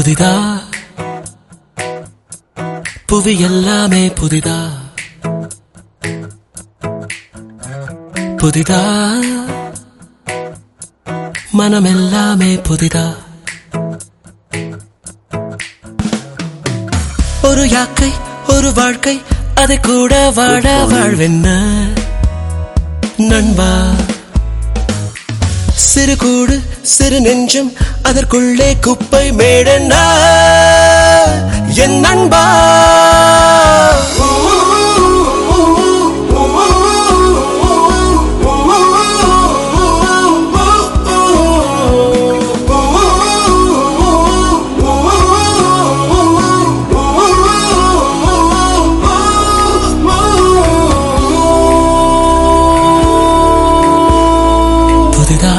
புதிதா புவி எல்லாமே புதிதா புதிதா மனம் எல்லாமே புதிதா ஒரு யாக்கை ஒரு வாழ்க்கை அதை கூட வாழ வாழ்வென்ன நண்பா சிறு கூடு சிறு நெஞ்சம் அதற்குள்ளே குப்பை மேடனா என் நண்பா புதிதா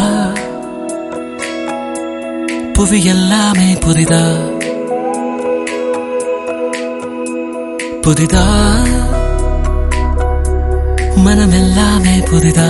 புவி எல்லாமே புதிதா புதிதா மனம் எல்லாமே புதிதா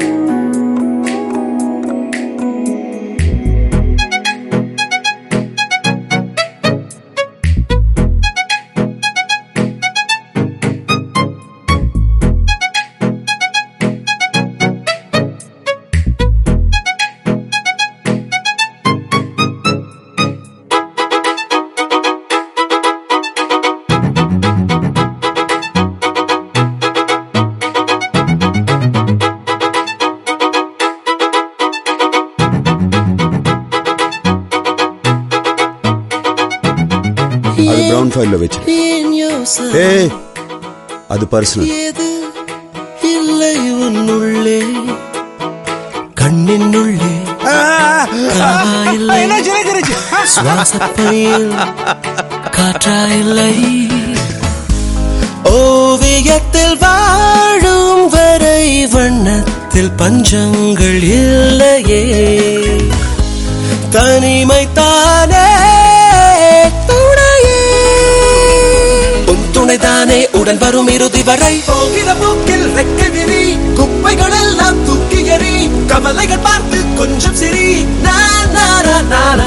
அது பிரவுன் ஃபைல்ல வச்சு என் யோசனை ஏய் அது பர்சனல் ஏது இல்லை உன்னுள்ளே கண்ணினுள்ளே கனவா இல்லை சுவாசப்பையில் காற்றா இல்லை ஓவியத்தில் வாழும் வரை வண்ணத்தில் பஞ்சங்கள் இல்லையே தனிமை தானே துணையே உன் துணைதானே உடன் வரும் இறுதி வரை போகிற போக்கில் ரெக்கை விரி குப்பைகள் எல்லாம் தூக்கி எறி கவலைகள் பார்த்து கொஞ்சம் சிரி நான் நானா நானா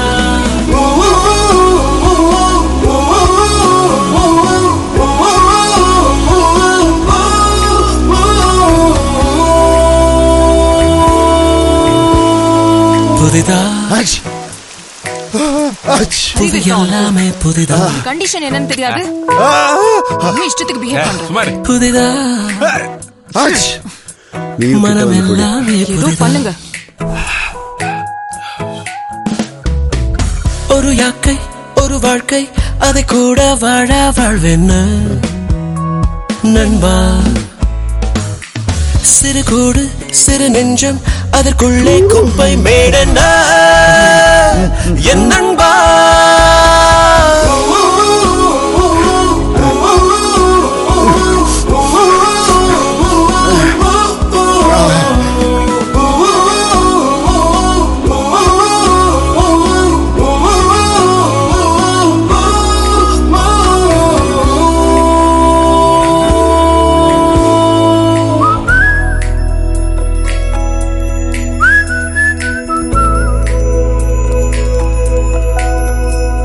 புதிதா புது எல்லாமே புதிதா கண்டிஷன் என்னன்னு தெரியாது இன்னும் இஷ்டத்துக்கு பிஹேவ் பண்ற சுமார் புதிதா நீ கிட்ட மனம் வந்து கொடு. எல்லாமே ஏதோ புதிதா பண்ணுங்க ஒரு யாக்கை ஒரு வாழ்க்கை அதை கூட வாழ வாழ்வென்ன நண்பா சிறு கூடு சிறு நெஞ்சம் அதற்குள்ளே குப்பை மேடனா என் நண்பா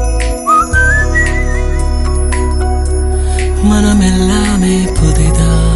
மனம் எல்லாமே புதிதா